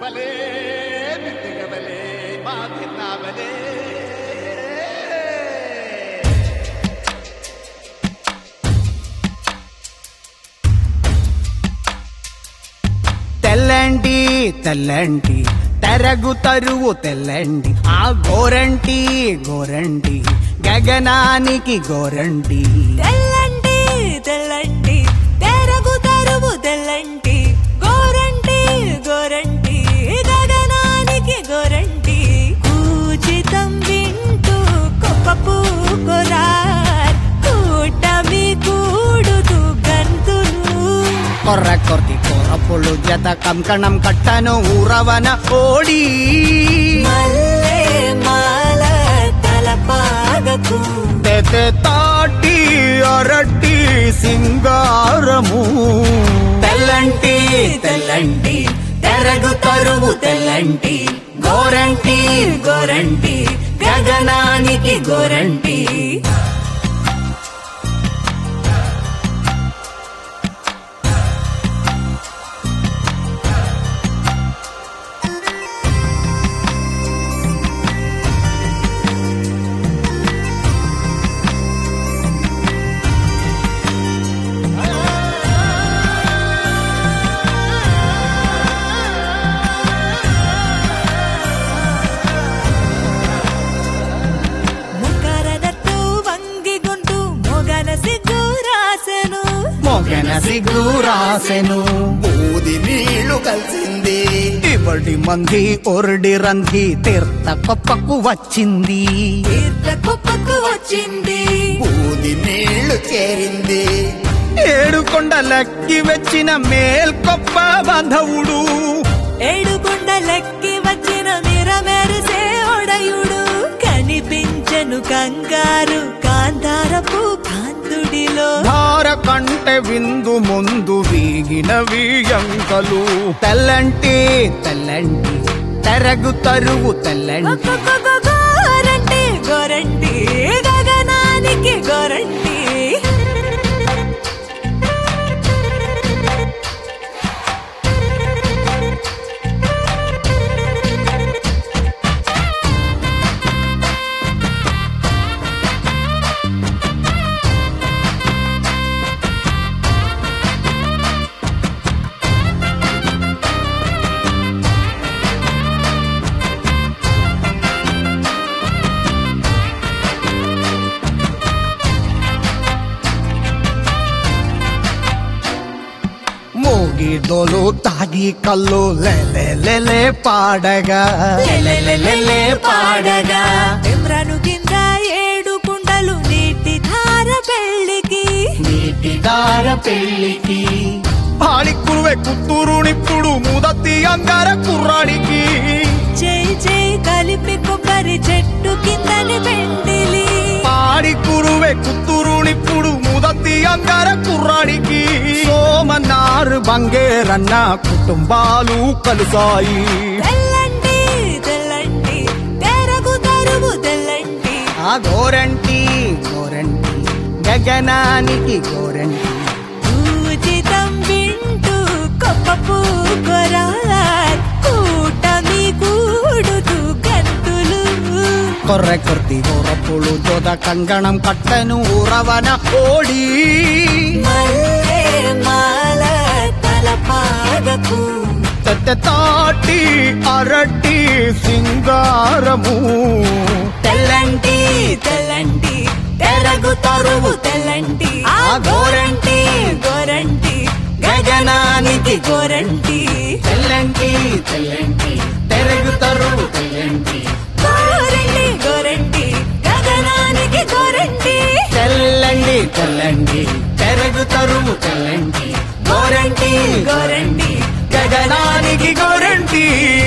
బలే మెత్తగబలే మా తిన్నాబలే తెల్లండి తెల్లండి తెరగు తరువు తెల్లండి ఆ గోరంటి గోరంటి గగనానికి గోరంటి తెల్లంటి తెల్లంటి తెరగు తరువు తెల్లంటి గోరంటి గోరంటి గగనానికి గోరంటి కూచితం వింటూ కొప్పపు కొరార్ కూటమి కూడుతూ గంతులు కొర్ర కొర్తి కొరపులు జత కంకణం కట్టను ఊరవన ఓడి మల్లె మాల తలపాగకు తెతే తాటి అరటి సింగారము తెల్లంటి తెల్లంటి తెరగు తరువు తెల్లంటి గోరంటి గోరంటి గగనానికి గోరంటి ముఖరనట్టు వంగిగుంటూ మొగన సిగ్గు రాసెను మొగన సిగ్గు రాసెను బూది నీళ్లు కలిసింది ఇవడి మంది ఒరడి రంది తీర్థ కొప్పకు వచ్చింది తీర్థ కుప్పకు వచ్చింది బూది నీళ్లు చేరింది ఏడు కొండలక్కి వచ్చిన మేల్కొప్ప బాంధవుడు ఏడుకొండలెక్కి వచ్చిన నిరమెరిసే ఒడయుడు కనిపించెను కంగారు కాంతారపు కాంతుడిలో ధార కంటె విందు ముందు వీగిన వీయంకలు తెల్లంటి తెల్లంటి తెరగు తరువు తెల్లంటి ఒక్కొక్క గోరంటి గోరంటి గగనానికి గోరంటి మోగిదోలు తాగి కళ్ళు లెలెలెలే పాడగా లెలెలెలే పాడగా ఇమ్రాను కింద ఏడు కుండలు నీటి ధార పెళ్లికి నీటి దార పెళ్లికి పాడికురువే కుత్తూరునిప్పుడు ముదతి అంగార కుర్రాడికి చేయి చేయి కలిపి కొబ్బరి చెట్టు కిందని పెండిలి పాడికురువే కుత్తూరునిప్పుడు ముదతి అంగార కుర్రాడికి సోమనారు బంగేరన్న కుటుంబాలు కలుసాయి తెల్లంటి తెల్లంటి తెరగు తరువు తెల్లంటి ఆ గోరంటి గోరంటి గగనానికి గోరంటి పూజితం వింటూ కొప్పపు కొరార్ కూటమి కూడుతూ గంతులు కొర్ర కొర్తి గోరపులు జోద కంగణం కట్టను ఊరవన ఓడి మల్లె మాల తలపాగకు తెత్త తాటి అరటి సింగారము తెల్లంటి తెల్లంటి తెరగు తరువు తెల్లంటి ఆ గోరంటి గోరంటి గగనానికి గోరంటి తెల్లంటి తెల్లంటి తెరగు తరువు తెల్లంటి గోరంటి గోరంటి గగనానికి గోరంటి తెల్లండి తెల్లండి తెరగు తరువు తెల్లండి గోరంటి గోరంటి గగనానికి గోరంటి